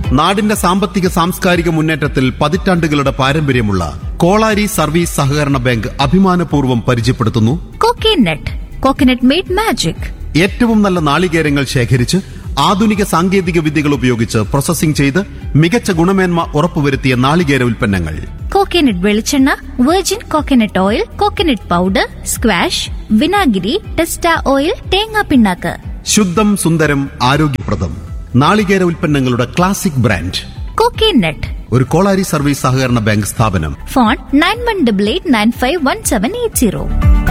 നാടിന്റെ സാമ്പത്തിക സാംസ്കാരിക മുന്നേറ്റത്തിൽ പതിറ്റാണ്ടുകളുടെ പാരമ്പര്യമുള്ള കോളാരി സർവീസ് സഹകരണ ബാങ്ക് അഭിമാനപൂർവ്വം പരിചയപ്പെടുത്തുന്നു കോക്കനട്ട് കോക്കനട്ട് മെയ്ഡ് മാജിക് ഏറ്റവും നല്ല നാളികേരങ്ങൾ ശേഖരിച്ച് ആധുനിക സാങ്കേതിക വിദ്യകൾ ഉപയോഗിച്ച് പ്രോസസ്സിംഗ് ചെയ്ത് മികച്ച ഗുണമേന്മ ഉറപ്പുവരുത്തിയ നാളികേര ഉൽപ്പന്നങ്ങൾ കോക്കനട്ട് വെളിച്ചെണ്ണ virgin coconut oil coconut powder squash വിനാഗിരി ടെസ്റ്റ ഓയിൽ തേങ്ങാ പിണ്ണാക്ക് ശുദ്ധം സുന്ദരം ആരോഗ്യപ്രദം നാളികേര ഉൽപ്പന്നങ്ങളുടെ ക്ലാസിക് ബ്രാൻഡ് കോക്കനട്ട് ഒരു കോളാരി സർവീസ് സഹകരണ ബാങ്ക് സ്ഥാപനം phone nine one double eight nine five one seven eight zero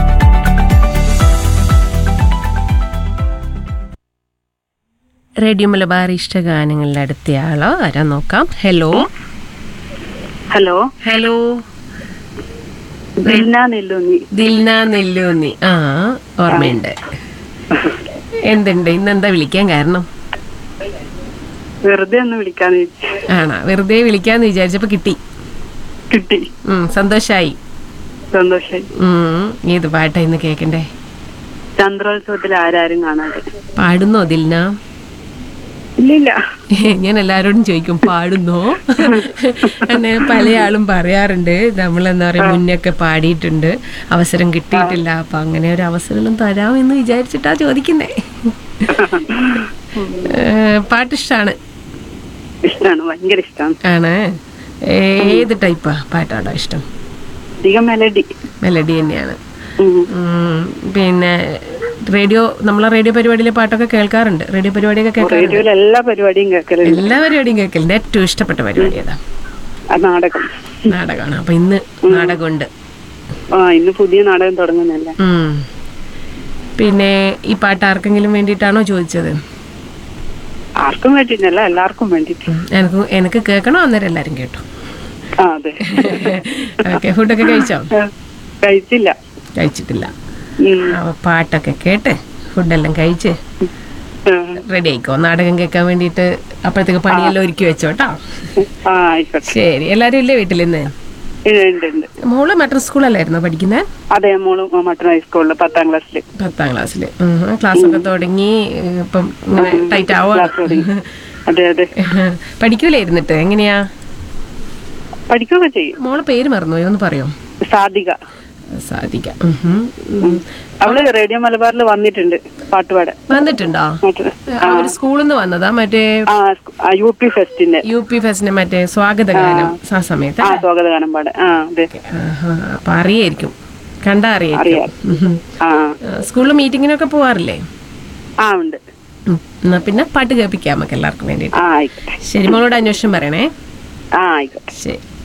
radio Malabar ഇഷ്ടഗാനങ്ങളുടെ അടുത്തയാളോ ആരാ നോക്കാം hello hello hello Dilna Nellunni Dilna Nellunni ആ ഓർമ്മയുണ്ട് എന്തുണ്ട് ഇന്നെന്താ വിളിക്കാൻ കാരണം വെറുതെ ഒന്ന് വിളിക്കാന്ന് വിചാരിച്ചു ആണോ വെറുതെ വിളിക്കാന്ന് വിചാരിച്ചപ്പോ കിട്ടി കിട്ടി ഉം, സന്തോഷായി സന്തോഷായി ഉം, ഏത് പാട്ടാ ഇന്ന് കേക്കണ്ടേ ചന്ദ്രോത്സവത്തിൽ ആരാരും കാണാതെ പാടുന്നോ ദിൽന ഇല്ലില്ല ഞാൻ എല്ലാരോടും ചോദിക്കും പാടുന്നോ എന്നെ പല ആളും പറയാറുണ്ട് നമ്മൾ എന്താ പറയാ മുന്നൊക്കെ പാടിയിട്ടുണ്ട് അവസരം കിട്ടിയിട്ടില്ല അപ്പൊ അങ്ങനെ ഒരു അവസരം തരാമെന്ന് വിചാരിച്ചിട്ടാ ചോദിക്കുന്നേ ഏ, പാട്ടിഷ്ടാണ് ഇഷ്ടമാണ് ഭയങ്കര ഇഷ്ടമാണ് ആണ് ഏത് ടൈപ്പാ പാട്ടാണോ ഇഷ്ടം അധികം മെലഡി മെലഡി തന്നെയാണ് ഉം. ഉം, പിന്നെ റേഡിയോ നമ്മളെ റേഡിയോ പരിപാടിയിലെ പാട്ടൊക്കെ കേൾക്കാറുണ്ട് റേഡിയോ പരിപാടിയൊക്കെ കേൾക്കാറുണ്ട് റേഡിയോയിൽ എല്ലാ പരിപാടിയും കേൾക്കലുണ്ട് എല്ലാ പരിപാടിയും കേൾക്കലുണ്ട് ഏറ്റവും ഇഷ്ടപ്പെട്ട പരിപാടി ഏതാ ആ നാടകം നാടകമാണ് അപ്പൊ ഇന്ന് നാടകമുണ്ട് ആ ഇന്ന് പുതിയ നാടകം തുടങ്ങുന്നല്ലേ ഉം. പിന്നെ ഈ പാട്ട് ആർക്കെങ്കിലും വേണ്ടിയിട്ടാണോ ചോദിച്ചത് ആർക്കും വേണ്ടിയിട്ടല്ല എല്ലാവർക്കും വേണ്ടിയിട്ട് ഉം. എനിക്ക് എനിക്ക് കേൾക്കണോ അന്നേരം എല്ലാരും കേട്ടോ ആ അതെ ഓക്കെ ഫുഡൊക്കെ കഴിച്ചോ കഴിച്ചില്ല കഴിച്ചിട്ടില്ല ഉം. അപ്പൊ പാട്ടൊക്കെ കേട്ട് ഫുഡെല്ലാം കഴിച്ച് ആ. റെഡി ആയിക്കോ നാടകം കേൾക്കാൻ വേണ്ടിയിട്ട് അപ്പോഴത്തേക്ക് പണിയെല്ലാം ഒരുക്കി വെച്ചോട്ടോ ആ ആയിക്കോട്ടെ ശരി എല്ലാരും ഇല്ലേ വീട്ടിൽ ഇന്ന് ഉണ്ട് ഉണ്ട് ഉണ്ട് മോള് മറ്റർ സ്കൂളല്ലായിരുന്നോ പഠിക്കുന്നത് അതെ മോള് മട്ടൺ ഹൈസ്കൂളില് പത്താം ക്ലാസ്സില് പത്താം ക്ലാസ്സിൽ ക്ലാസ് ഒക്കെ തുടങ്ങി ഏഹ്, ഇപ്പം ഇങ്ങനെ ടൈറ്റ് ക്ലാസ് തുടങ്ങി ആവുക അതെ അതെ പഠിക്കൂലേ ഇരുന്നിട്ട് എങ്ങനെയാ പഠിക്കുകയൊക്കെ ചെയ്യും മോളെ പേര് മറന്നുപോയോ ഒന്ന് പറയോ സാധിക സാധിക്കാം ഉം ഹും. ഉം. അവള് റേഡിയോ മലബാറിൽ വന്നിട്ടുണ്ട് പാട്ടുപാടാൻ വന്നിട്ടുണ്ടോ മറ്റേ- അവര് സ്കൂളിൽ നിന്ന് വന്നതാ മറ്റേ ആ സ്കൂ- ആ, യു പി ഫെസ്റ്റിന്റെ യു പി ഫെസ്റ്റിന്റെ മറ്റേ സ്വാഗതഗാനം ആ സമയത്ത് ആ സ്വാഗതഗാനം പാടാൻ ആ അതെ ആഹാ. അപ്പൊ അറിയായിരിക്കും കണ്ടാ അറിയായിരിക്കും അറിയാം. ഉം ഹും. ആ ആ, സ്കൂളിൽ മീറ്റിങ്ങിനൊക്കെ പോവാറില്ലേ ആ ഉണ്ട് ഉം. എന്നാ പിന്നെ പാട്ട് കേൾപ്പിക്കാം നമുക്ക് എല്ലാവർക്കും വേണ്ടിയിട്ട് ആ ആയിക്കോട്ടെ ശരി മോളോട് അന്വേഷണം പറയണേ ആ ആയിക്കോട്ടെ ശരി